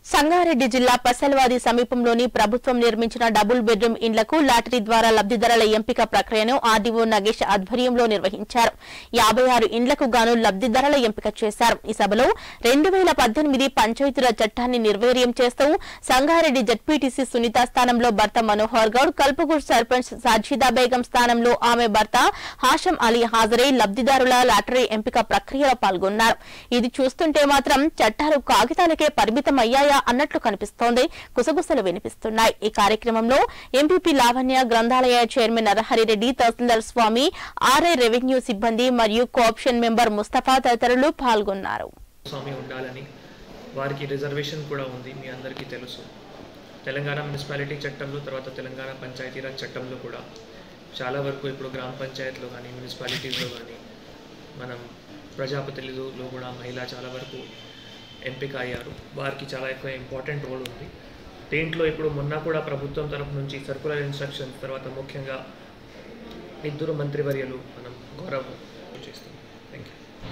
సంగారెడ్డి జిల్లా పసల్వాది సమీపంలోని ప్రభుత్వం నిర్మించిన డబుల్ బెడ్రూమ్ ఇండ్లకు లాటరీ ద్వారా లబ్దిదారుల ఎంపిక ప్రక్రియను ఆర్డీఓ నగేష్ ఆధ్వర్యంలో నిర్వహించారు యాభై ఆరు ఇండ్లకు గాను లబ్దిదారుల ఎంపిక చేశారు ఈ సభలో రెండు వేల పద్దెనిమిది పంచాయతీరాజ్ చట్టాన్ని నిర్వీర్యం చేస్తూ సంగారెడ్డి జడ్పీటీసీ సునీత స్థానంలో భర్త మనోహర్ గౌడ్ కల్పగూడ్ సర్పంచ్ సాజిదా బేగం స్థానంలో ఆమె భర్త హాషం అలీ హాజరై లబ్దిదారుల లాటరీ ఎంపిక ప్రక్రియలో పాల్గొన్నారు ఇది చూస్తుంటే మాత్రం చట్టాలు కాగితాలకే పరిమితమయ్యాయా అన్నట్లు కనిపిస్తోంది గుసగుసలు వినిపిస్తున్నాయి ఈ కార్యక్రమంలో ఎంపీపీ లావణ్య గ్రంథాలయ చైర్మన్ నరహరిరెడ్డి తహసీల్దార్ స్వామి ఆర్ఐ రెవెన్యూ సిబ్బంది మరియు కోఆప్షన్ మెంబర్ ముస్తఫా తదితరులు పాల్గొన్నారు స్వామి ఉండాలని వారికి రిజర్వేషన్ కూడా ఉంది మీ అందరికీ తెలుసు తెలంగాణ మున్సిపాలిటీ చట్టంలో తర్వాత తెలంగాణ పంచాయతీరాజ్ చట్టంలో కూడా చాలా వరకు ఇప్పుడు గ్రామ పంచాయతీలో కానీ మున్సిపాలిటీస్లో కానీ మనం ప్రజాప్రతినిధులు కూడా మహిళ చాలా వరకు ఎంపిక అయ్యారు వారికి చాలా ఎక్కువ ఇంపార్టెంట్ రోల్ ఉంది దీంట్లో ఇప్పుడు మొన్న కూడా ప్రభుత్వం తరపు నుంచి సర్కులర్ ఇన్స్ట్రక్షన్స్ తర్వాత ముఖ్యంగా ఇద్దరు మంత్రివర్యులు మనం గౌరవం చేస్తాం థ్యాంక్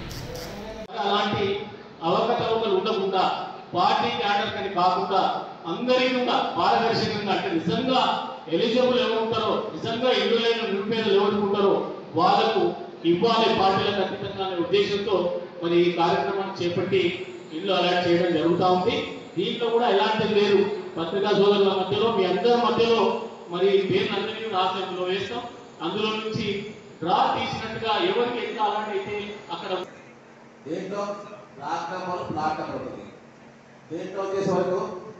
యూ అలాంటి అవకతవకలు ఉండకుండా పార్టీ క్యాడర్ కని కాకుండా అందరికీ కూడా పారదర్శకంగా అంటే నిజంగా ఎలిజిబుల్ ఎవరు ఉంటారో నిజంగా ఇల్లు లేని నిరుపేదలు ఎవరు ఉంటారో వాళ్ళకు ఇవ్వాలి పార్టీలకు అతీతంగా అనే ఉద్దేశంతో మరి ఈ కార్యక్రమాన్ని చేపట్టి ఇల్లు అలాట్ చేయడం జరుగుతూ ఉంది దీంట్లో కూడా ఎలాంటిది లేదు పత్రికా సోదరుల మధ్యలో మీ అందరి మధ్యలో మరి పేరు అందరినీ రాసి అందులో వేస్తాం అందులో నుంచి డ్రా తీసినట్టుగా ఎవరికి ఎంత అలాంటి అయితే అక్కడ దేంట్లో ప్లాట్ నెంబర్ ప్లాట్ నెంబర్ ఉంటుంది దేంట్లో వచ్చేసే వరకు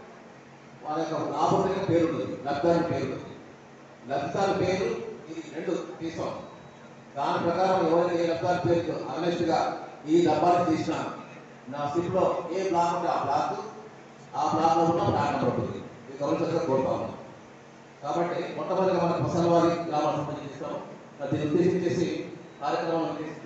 వాళ్ళ యొక్క లాభం పేరు ఉంటుంది లబ్ధారి పేరు ఉంటుంది లబ్ధారి పేరు ఇది రెండు తీసుకోం దాని ప్రకారం ఎవరైనా ఏ లబ్ధారి పేరు అనెస్ట్గా ఈ డబ్బాని తీసిన నా స్లిప్లో ఏ బ్లాక్ ఉంటే ఆ బ్లాక్ ఆ బ్లాక్లో ఉన్న ప్లాట్ నెంబర్ ఉంటుంది ఇది గమనించాల్సిన కోరుతాము కాబట్టి మొట్టమొదటిగా మనం ముసలివారి గ్రామాలకు సంబంధించి ఇస్తాము దీన్ని ఉద్దేశించేసి కార్యక్రమం